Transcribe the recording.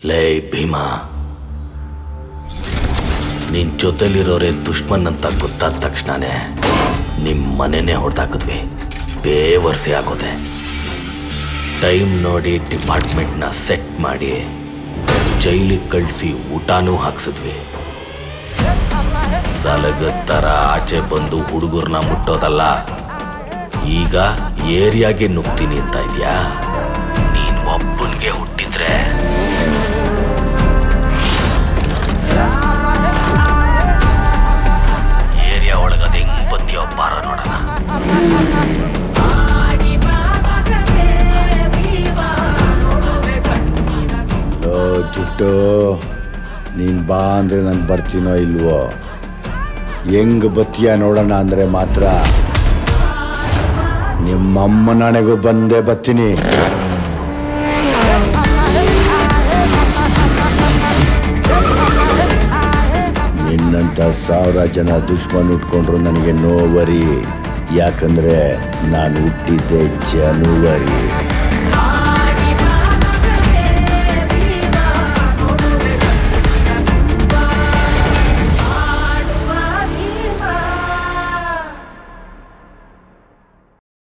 ಲೇ ಭೀಮಾ ನಿನ್ ಜೊತೆಲಿರೋರೆ ದುಶ್ಮನ್ ಅಂತ ಗೊತ್ತಾದ ತಕ್ಷಣನೇ ನಿಮ್ಮ ಮನೆನೇ ಹೊಡೆದಾಕಿದ್ವಿ ಬೇವರ್ಸಿ ಆಗೋದೆ ಟೈಮ್ ನೋಡಿ ಡಿಪಾರ್ಟ್ಮೆಂಟ್ನ ಸೆಟ್ ಮಾಡಿ ಜೈಲಿಗೆ ಕಳಿಸಿ ಊಟನೂ ಹಾಕ್ಸಿದ್ವಿ ಸಲಗದ ಥರ ಆಚೆ ಬಂದು ಹುಡುಗರ್ನ ಮುಟ್ಟೋದಲ್ಲ ಈಗ ಏರಿಯಾಗೆ ನುಗ್ತೀನಿ ಅಂತ ಇದ್ಯಾ ನೀನ್ ಒಬ್ಬನ್ಗೆ ಹುಟ್ಟಿದ್ರೆ ಏರಿಯಾ ಒಳಗದ ಹೆಂಗ್ ಬತ್ತಿಯೋ ಬಾರ ನೋಡೋಣ ಲೋ ಜುಟ್ಟು ನೀನು ಬಾ ಅಂದರೆ ನಾನು ಬರ್ತೀನೋ ಇಲ್ವೋ ಹೆಂಗ್ ಬತ್ತೀಯ ನೋಡೋಣ ಅಂದರೆ ಮಾತ್ರ ನಿಮ್ಮಮ್ಮ ನನಗೂ ಬಂದೇ ಬರ್ತೀನಿ ನಿನ್ನಂಥ ಸಾವಿರ ಜನ ದುಶ್ಮನ್ ಉಟ್ಕೊಂಡ್ರು ನನಗೆ ನೋವರಿ ಯಾಕಂದ್ರೆ ನಾನು ಹುಟ್ಟಿದ್ದೆ ಜನವರಿ